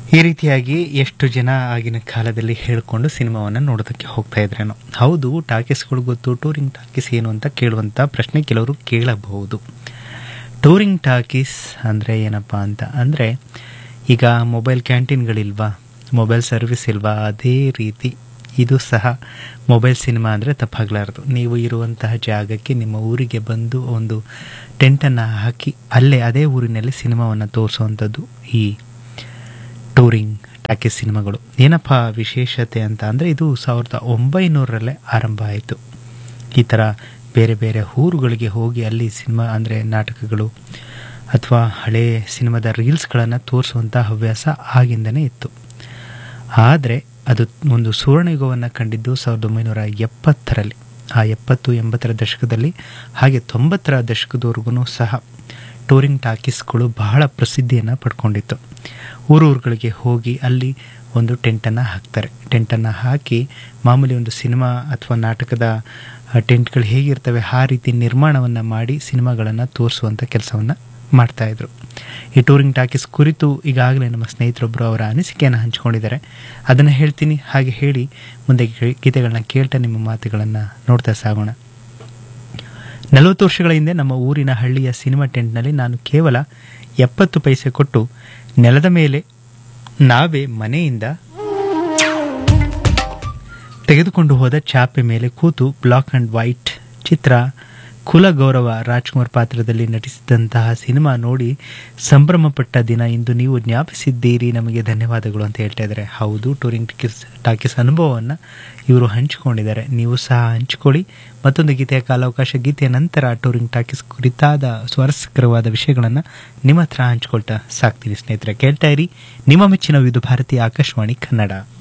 ಈ ರೀತಿಯಾಗಿ ಎಷ್ಟು ಜನ ಆಗಿನ ಕಾಲದಲ್ಲಿ ಹೇಳ್ಕೊಂಡು ಸಿನಿಮಾವನ್ನು ನೋಡೋದಕ್ಕೆ ಹೋಗ್ತಾ ಇದ್ರೇನೋ ಹೌದು ಟಾಕೀಸ್ಗಳು ಗೊತ್ತು ಟೂರಿಂಗ್ ಟಾಕೀಸ್ ಏನು ಅಂತ ಕೇಳುವಂಥ ಪ್ರಶ್ನೆ ಕೆಲವರು ಕೇಳಬಹುದು ಟೂರಿಂಗ್ ಟಾಕೀಸ್ ಅಂದರೆ ಏನಪ್ಪ ಅಂತ ಅಂದರೆ ಈಗ ಮೊಬೈಲ್ ಕ್ಯಾಂಟೀನ್ಗಳಿಲ್ವಾ ಮೊಬೈಲ್ ಸರ್ವಿಸ್ ಇಲ್ವಾ ಅದೇ ರೀತಿ ಇದು ಸಹ ಮೊಬೈಲ್ ಸಿನಿಮಾ ಅಂದರೆ ತಪ್ಪಾಗಲಾರದು ನೀವು ಇರುವಂತಹ ಜಾಗಕ್ಕೆ ನಿಮ್ಮ ಊರಿಗೆ ಬಂದು ಒಂದು ಟೆಂಟನ್ನು ಹಾಕಿ ಅಲ್ಲೇ ಅದೇ ಊರಿನಲ್ಲಿ ಸಿನಿಮಾವನ್ನು ತೋರಿಸುವಂಥದ್ದು ಈ ಟೂರಿಂಗ್ ಟಾಕೀಸ್ ಸಿನಿಮಾಗಳು ಏನಪ್ಪ ವಿಶೇಷತೆ ಅಂತ ಅಂದರೆ ಇದು ಸಾವಿರದ ಒಂಬೈನೂರರಲ್ಲೇ ಆರಂಭ ಆಯಿತು ಈ ಥರ ಬೇರೆ ಬೇರೆ ಊರುಗಳಿಗೆ ಹೋಗಿ ಅಲ್ಲಿ ಸಿನಿಮಾ ಅಂದರೆ ನಾಟಕಗಳು ಅಥವಾ ಹಳೆ ಸಿನಿಮಾದ ರೀಲ್ಸ್ಗಳನ್ನು ತೋರಿಸುವಂಥ ಹವ್ಯಾಸ ಆಗಿಂದನೇ ಇತ್ತು ಆದರೆ ಅದು ಒಂದು ಸುವರ್ಣಯುಗವನ್ನು ಕಂಡಿದ್ದು ಸಾವಿರದ ಒಂಬೈನೂರ ಎಪ್ಪತ್ತರಲ್ಲಿ ಆ ಎಪ್ಪತ್ತು ಎಂಬತ್ತರ ದಶಕದಲ್ಲಿ ಹಾಗೆ ತೊಂಬತ್ತರ ದಶಕದವರೆಗೂ ಸಹ ಟೂರಿಂಗ್ ಟಾಕೀಸ್ಗಳು ಬಹಳ ಪ್ರಸಿದ್ಧಿಯನ್ನು ಪಡ್ಕೊಂಡಿತ್ತು ಊರೂರುಗಳಿಗೆ ಹೋಗಿ ಅಲ್ಲಿ ಒಂದು ಟೆಂಟನ್ನು ಹಾಕ್ತಾರೆ ಟೆಂಟನ್ನು ಹಾಕಿ ಮಾಮೂಲಿ ಒಂದು ಸಿನಿಮಾ ಅಥವಾ ನಾಟಕದ ಟೆಂಟ್ಗಳು ಹೇಗಿರ್ತವೆ ಆ ರೀತಿ ನಿರ್ಮಾಣವನ್ನು ಮಾಡಿ ಸಿನಿಮಾಗಳನ್ನು ತೋರಿಸುವಂಥ ಕೆಲಸವನ್ನು ಮಾಡ್ತಾಯಿದ್ರು ಈ ಟೂರಿಂಗ್ ಟಾಕೀಸ್ ಕುರಿತು ಈಗಾಗಲೇ ನಮ್ಮ ಸ್ನೇಹಿತರೊಬ್ಬರು ಅವರ ಅನಿಸಿಕೆಯನ್ನು ಹಂಚಿಕೊಂಡಿದ್ದಾರೆ ಅದನ್ನು ಹೇಳ್ತೀನಿ ಹಾಗೆ ಹೇಳಿ ಮುಂದೆ ಗೀತೆಗಳನ್ನ ಕೇಳ್ತಾ ನಿಮ್ಮ ಮಾತುಗಳನ್ನು ನೋಡ್ತಾ ಸಾಗೋಣ ನಲವತ್ತು ವರ್ಷಗಳ ಹಿಂದೆ ನಮ್ಮ ಊರಿನ ಹಳ್ಳಿಯ ಸಿನಿಮಾ ಟೆಂಟ್ನಲ್ಲಿ ನಾನು ಕೇವಲ ಎಪ್ಪತ್ತು ಪೈಸೆ ಕೊಟ್ಟು ನೆಲದ ಮೇಲೆ ನಾವೇ ಮನೆಯಿಂದ ತೆಗೆದುಕೊಂಡು ಹೋದ ಚಾಪೆ ಮೇಲೆ ಕೂತು ಬ್ಲಾಕ್ ಆ್ಯಂಡ್ ವೈಟ್ ಚಿತ್ರ ಕುಲಗೌರವ ರಾಜ್ಕುಮಾರ್ ಪಾತ್ರದಲ್ಲಿ ನಟಿಸಿದಂತಹ ಸಿನಿಮಾ ನೋಡಿ ಸಂಭ್ರಮಪಟ್ಟ ದಿನ ಇಂದು ನೀವು ಜ್ಞಾಪಿಸಿದ್ದೀರಿ ನಮಗೆ ಧನ್ಯವಾದಗಳು ಅಂತ ಹೇಳ್ತಾ ಇದ್ದಾರೆ ಹೌದು ಟೂರಿಂಗ್ ಟಿಕಿಸ್ ಟಾಕೀಸ್ ಅನುಭವವನ್ನು ಇವರು ಹಂಚಿಕೊಂಡಿದ್ದಾರೆ ನೀವು ಸಹ ಹಂಚಿಕೊಳ್ಳಿ ಮತ್ತೊಂದು ಗೀತೆಯ ಕಾಲಾವಕಾಶ ಗೀತೆಯ ನಂತರ ಟೂರಿಂಗ್ ಟಾಕೀಸ್ ಕುರಿತಾದ ಸ್ವಾರಸ್ಯಕರವಾದ ವಿಷಯಗಳನ್ನು ನಿಮ್ಮ ಹತ್ರ ಹಂಚ್ಕೊಳ್ತಾ ಸಾಕ್ತೀನಿ ಸ್ನೇಹಿತರೆ ಕೇಳ್ತಾ ಇರಿ ನಿಮ್ಮ ಮೆಚ್ಚಿನ ವಿವಿಧ ಭಾರತೀಯ ಆಕಾಶವಾಣಿ ಕನ್ನಡ